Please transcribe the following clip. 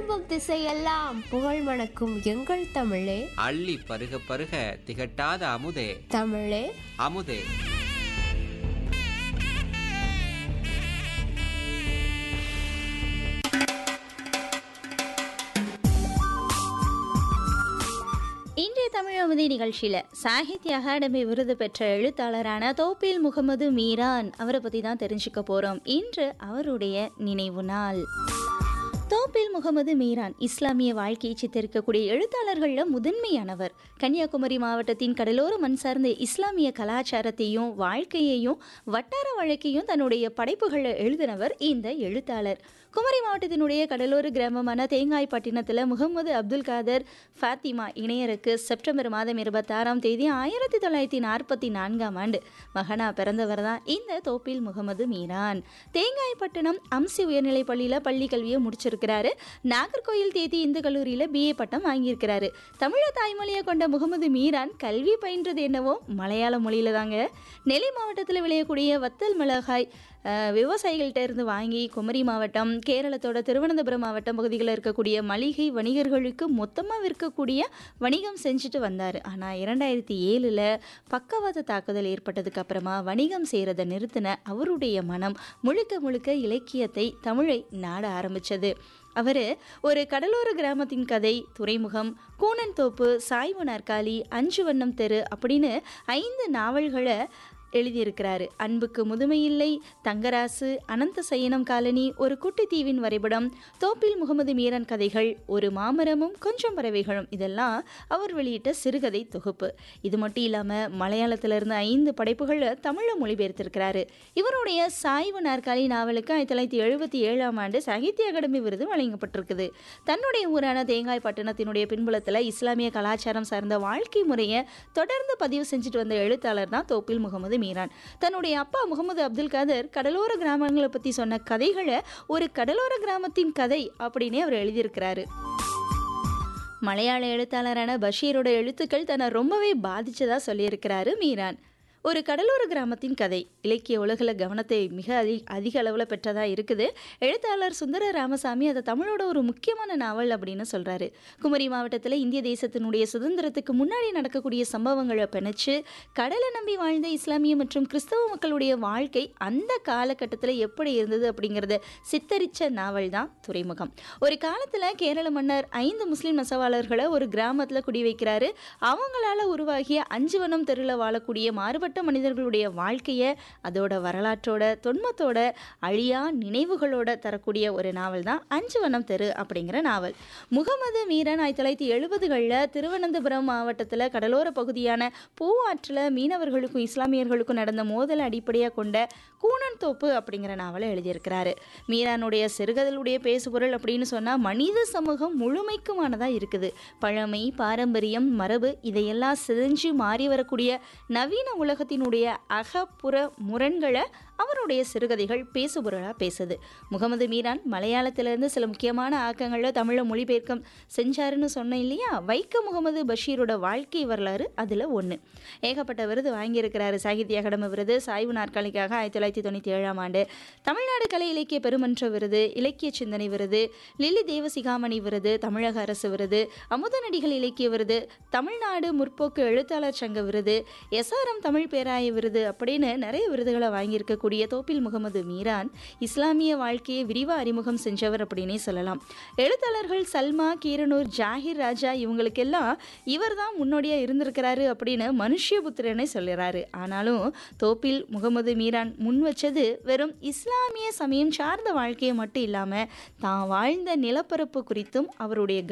திரும்பும் திசையெல்லாம் புகழ் மணக்கும் எங்கள் தமிழே அள்ளி பருக பருக திகட்டாத அமுதே தமிழே அமுதே இன்றைய தமிழ் அமுதி நிகழ்ச்சியில சாகித்ய அகாடமி விருது பெற்ற எழுத்தாளரான தோப்பில் முகமது மீரான் அவரை பத்தி தான் தெரிஞ்சுக்க போறோம் இன்று அவருடைய நினைவு நாள் தோப்பில் முகமது மீரான் இஸ்லாமிய வாழ்க்கையை சித்தரிக்கக்கூடிய எழுத்தாளர்களில் முதன்மையானவர் கன்னியாகுமரி மாவட்டத்தின் கடலோர மண் சார்ந்த இஸ்லாமிய கலாச்சாரத்தையும் வாழ்க்கையையும் வட்டார வழக்கையும் தன்னுடைய படைப்புகளை எழுதினவர் இந்த எழுத்தாளர் குமரி மாவட்டத்தினுடைய கடலோர கிராமமான தேங்காய்பட்டினத்தில் முகமது அப்துல் காதர் ஃபாத்திமா இணையருக்கு செப்டம்பர் மாதம் இருபத்தாறாம் தேதி ஆயிரத்தி தொள்ளாயிரத்தி நாற்பத்தி நான்காம் ஆண்டு மகனா பிறந்தவர் தான் இந்த தோப்பில் முகமது மீரான் தேங்காய்பட்டினம் அம்சி உயர்நிலைப் பள்ளியில் பள்ளி கல்வியை முடிச்சிருக்கிறாரு நாகர்கோயில் தேதி இந்து கல்லூரியில் பிஏ பட்டம் வாங்கியிருக்கிறாரு தமிழ தாய்மொழியை கொண்ட முகமது மீரான் கல்வி பயின்றது என்னவோ மலையாள மொழியில தாங்க நெல்லை மாவட்டத்தில் விளையக்கூடிய வத்தல் மிளகாய் அஹ், விவசாயிகள்கிட்ட இருந்து வாங்கி குமரி மாவட்டம் கேரளத்தோட திருவனந்தபுரம் மாவட்டம் பகுதிகளில் இருக்கக்கூடிய மளிகை வணிகர்களுக்கு மொத்தமாக விற்கக்கூடிய வணிகம் செஞ்சுட்டு வந்தார் ஆனால் இரண்டாயிரத்தி ஏழில் பக்கவாத தாக்குதல் ஏற்பட்டதுக்கு அப்புறமா வணிகம் செய்கிறத நிறுத்தின அவருடைய மனம் முழுக்க முழுக்க இலக்கியத்தை தமிழை நாட ஆரம்பிச்சது அவர் ஒரு கடலோர கிராமத்தின் கதை துறைமுகம் கூனன்தோப்பு சாய்வு நாற்காலி அஞ்சு வண்ணம் தெரு அப்படின்னு ஐந்து நாவல்களை எழுதியிருக்கிறாரு அன்புக்கு முதுமையில்லை தங்கராசு அனந்த சயனம் காலனி ஒரு குட்டி தீவின் வரைபடம் தோப்பில் முகமது மீரன் கதைகள் ஒரு மாமரமும் கொஞ்சம் பறவைகளும் இதெல்லாம் அவர் வெளியிட்ட சிறுகதை தொகுப்பு இது மட்டும் இல்லாமல் மலையாளத்திலிருந்து ஐந்து படைப்புகளை தமிழில் மொழிபெயர்த்திருக்கிறாரு இவருடைய சாய்வு நாற்காலி நாவலுக்கு ஆயிரத்தி தொள்ளாயிரத்தி எழுபத்தி ஏழாம் ஆண்டு சாகித்ய அகாடமி விருது வழங்கப்பட்டிருக்குது தன்னுடைய ஊரான தேங்காய் பட்டணத்தினுடைய பின்புலத்தில் இஸ்லாமிய கலாச்சாரம் சார்ந்த வாழ்க்கை முறையை தொடர்ந்து பதிவு செஞ்சுட்டு வந்த எழுத்தாளர் தான் தோப்பில் முகமது மீரான் தன்னுடைய அப்பா முகமது அப்துல் காதர் கடலோர கிராமங்களை பற்றி சொன்ன கதைகளை ஒரு கடலோர கிராமத்தின் கதை அப்படின்னே அவர் எழுதியிருக்கிறாரு மலையாள எழுத்தாளரான பஷீரோட எழுத்துக்கள் தன்னை ரொம்பவே பாதிச்சதா சொல்லியிருக்கிறாரு மீரான் ஒரு கடலோர கிராமத்தின் கதை இலக்கிய உலகில் கவனத்தை மிக அதி அதிக அளவில் பெற்றதாக இருக்குது எழுத்தாளர் சுந்தர ராமசாமி அதை தமிழோட ஒரு முக்கியமான நாவல் அப்படின்னு சொல்கிறாரு குமரி மாவட்டத்தில் இந்திய தேசத்தினுடைய சுதந்திரத்துக்கு முன்னாடி நடக்கக்கூடிய சம்பவங்களை பிணைச்சு கடலை நம்பி வாழ்ந்த இஸ்லாமிய மற்றும் கிறிஸ்தவ மக்களுடைய வாழ்க்கை அந்த காலகட்டத்தில் எப்படி இருந்தது அப்படிங்கிறத சித்தரித்த நாவல் தான் துறைமுகம் ஒரு காலத்தில் கேரள மன்னர் ஐந்து முஸ்லீம் நெசவாளர்களை ஒரு கிராமத்தில் குடி வைக்கிறாரு அவங்களால உருவாகிய அஞ்சுவனம் தெருவில் வாழக்கூடிய மாறுபட்ட மனிதர்களுடைய வாழ்க்கையை அதோட வரலாற்றோட தொன்மத்தோட அழியா நினைவுகளோட தரக்கூடிய ஒரு நாவல் தான் அஞ்சுவனம் தெரு அப்படிங்கிற நாவல் முகமது மீரன் ஆயிரத்தி தொள்ளாயிரத்தி எழுபதுகளில் திருவனந்தபுரம் மாவட்டத்தில் கடலோர பகுதியான பூவாற்றில் மீனவர்களுக்கும் இஸ்லாமியர்களுக்கும் நடந்த மோதலை அடிப்படையாக கொண்ட கூனன்தோப்பு அப்படிங்கிற நாவலை எழுதியிருக்கிறாரு மீரானுடைய சிறுகதலுடைய பேசுபொருள் அப்படின்னு சொன்னால் மனித சமூகம் முழுமைக்குமானதாக இருக்குது பழமை பாரம்பரியம் மரபு இதையெல்லாம் செஞ்சு மாறி வரக்கூடிய நவீன உலகத்தினுடைய அகப்புற முரண்களை அவருடைய சிறுகதைகள் பேசுபொருளாக பேசுது முகமது மீரான் மலையாளத்திலிருந்து சில முக்கியமான ஆக்கங்களில் தமிழை மொழிபெயர்க்கம் செஞ்சாருன்னு சொன்னேன் இல்லையா வைக்க முகமது பஷீரோட வாழ்க்கை வரலாறு அதில் ஒன்று ஏகப்பட்ட விருது வாங்கியிருக்கிறாரு சாகித்ய அகாடமி விருது சாய்வு நாற்காலிக்காக ஆயிரத்தி தொள்ளாயிரத்தி தொண்ணூற்றி ஏழாம் ஆண்டு தமிழ்நாடு கலை இலக்கிய பெருமன்ற விருது இலக்கிய சிந்தனை விருது லில்லி தேவசிகாமணி விருது தமிழக அரசு விருது அமுத நடிகள் இலக்கிய விருது தமிழ்நாடு முற்போக்கு எழுத்தாளர் சங்க விருது எஸ்ஆர்எம் தமிழ் பேராய விருது அப்படின்னு நிறைய விருதுகளை வாங்கியிருக்கக்கூடிய தோப்பில் முகமது மீரான் இஸ்லாமிய வாழ்க்கையை விரிவாக அறிமுகம் செஞ்சவர் அப்படின்னே சொல்லலாம் எழுத்தாளர்கள் சல்மா கீரனூர் ஜாகிர் ராஜா இவங்களுக்கெல்லாம் இவர் தான் முன்னோடியாக இருந்திருக்கிறாரு அப்படின்னு மனுஷ்யபுத்திரனை சொல்லுறாரு ஆனாலும் தோப்பில் முகமது மீரான் முன் வச்சது வெறும் இஸ்லாமிய சமயம் சார்ந்த வாழ்க்கையை மட்டும் இல்லாமல் தான் வாழ்ந்த நிலப்பரப்பு குறித்தும் அவருடைய